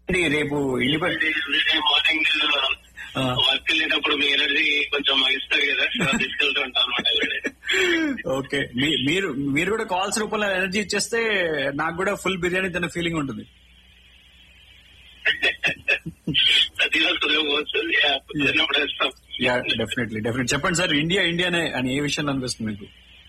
రేపు independent morning ఆ. Work వెళ్ళేటప్పుడు మీ ఎనర్జీ కొంచెం ఇస్తారు కదా సో తీసుకెళ్తూ ఉంటాం అనమాట ఓకే మీ- మీరు మీరు కూడా కాల్స్ రూపంలో ఎనర్జీ ఇచ్చేస్తే నాకు కూడా ఫుల్ బిర్యానీ తిన్న ఫీలింగ్ ఉంటుంది ప్రతి రోజు కుదరకపోవచ్చు కుదిరినప్పుడు వేస్తాం యా డెఫినెట్లీ డెఫినెట్ చెప్పండి సార్ ఇండియా ఇండియానే అని ఏ విషయంలో అనిపిస్తుంది మీకు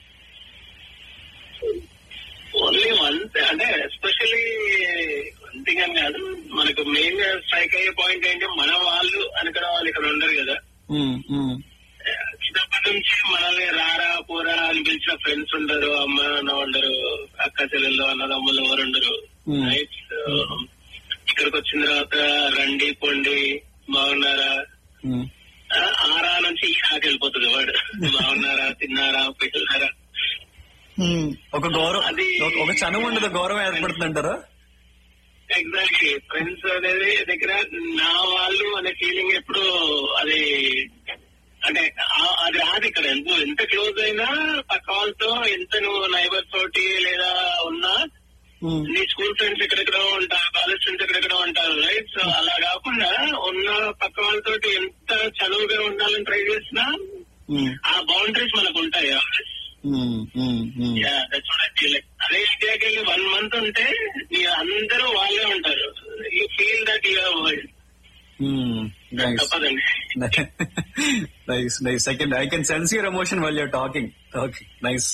ఓన్లీ వన్ అంటే ఎస్పెషల్లీ వన్ థింగ్ అని కాదు మనకు మెయిన్ గా స్ట్రైక్ అయ్యే పాయింట్ ఏంటి మన వాళ్ళు అనుకున్న వాళ్ళు ఇక్కడ ఉండరు కదా మ్మ్, మ్మ్, చిన్నప్పటి నుంచి మనల్ని రారా పోరా అని పిలిచిన ఫ్రెండ్స్ ఉండరు అమ్మ నాన్న ఉండరు అక్క చెల్లెళ్ళు అన్నదమ్ములు ఎవరు ఉండరు Hmm. రైట్ ఇక్కడికి వచ్చిన తర్వాత రండి పొండి బాగున్నారా మ్మ్. ఆ, ఆరా నుంచి ఈ ఆకి వెళ్ళిపోతుంది వాడు బాగున్నారా తిన్నారా పెట్టారా మ్మ్. ఒక గౌరవం అది- ఒక- ఒక చనువు ఉండదు గౌరవం ఏర్పడుతుంది అంటారా ఎగ్జాక్ట్లీ ఫ్రెండ్స్ అనేది దగ్గర నా వాళ్ళు అనే ఫీలింగ్ ఎప్పుడు అది అంటే ఆ- అది రాదు ఇక్కడ ఎంత ఎంత క్లోజ్ అయినా పక్క వాళ్ళతో ఎంత నువ్వు నైబర్ తోటి లేదా ఉన్నా మ్మ్. నీ స్కూల్ ఫ్రెండ్స్ ఎక్కడెక్కడ ఉంటారు కాలేజ్ ఫ్రెండ్స్ ఎక్కడెక్కడ ఉంటారు రైట్ సో అలా కాకుండా ఉన్న పక్క వాళ్ళతోటి ఎంత చదువుగా ఉండాలని ట్రై చేసినా మ్మ్. ఆ బౌండరీస్ మనకు ఉంటాయి మ్మ్. మ్మ్. మ్మ్. Yeah, that's what I feel like. అదే ఇండియాకి వెళ్ళి వన్ మంత్ ఉంటే ఈ అందరూ వాళ్ళే ఉంటారు you feel that you world hmm. Nice తప్పదండి nice nice second I can sense your emotion well you're talking okay nice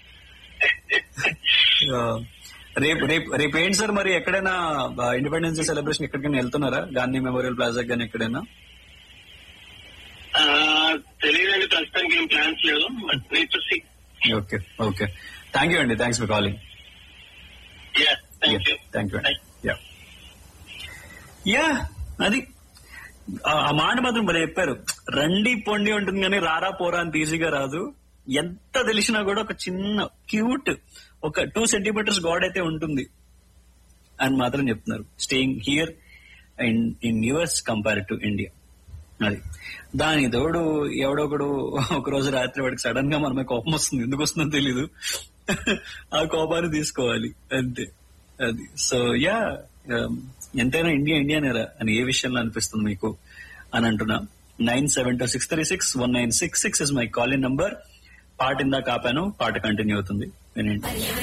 రేపు రేపు రేపు ఏంటి సార్ మరి ఎక్కడైనా ఇండిపెండెన్స్ డే సెలబ్రేషన్ ఎక్కడికైనా వెళ్తున్నారా గాంధీ మెమోరియల్ ప్లాజా కానీ ఎక్కడైనా ఆ, తెలియదండి ప్రస్తుతానికి ఏం ప్లాన్స్ లేవు but need to see okay okay thank you అండి thanks for calling yeah thank you thank you yeah yeah అది ఆ ఆ మాట మాత్రం మరి చెప్పారు రండి పొండి ఉంటుంది కానీ రారా పోరా అంత ఈజీగా రాదు ఎంత తెలిసినా కూడా ఒక చిన్న క్యూట్ ఒక టూ సెంటీమీటర్స్ గాడ్ అయితే ఉంటుంది అని మాత్రం చెప్తున్నారు staying here in in yours compare to India అది దాని తోడు ఎవడొకడు ఒక రోజు రాత్రి వాడికి సడన్ గా మన మీద కోపం వస్తుంది ఎందుకు వస్తుందో తెలీదు ఆ కోపాన్ని తీసుకోవాలి అంతే అది సో యా ఎంతైనా ఇండియా ఇండియానేరా అని ఏ విషయంలో అనిపిస్తుంది మీకు అని అంటున్నా nine seven two six three six one nine six six is my calling number పాట ఇందాక ఆపాను పాట కంటిన్యూ అవుతుంది వినండి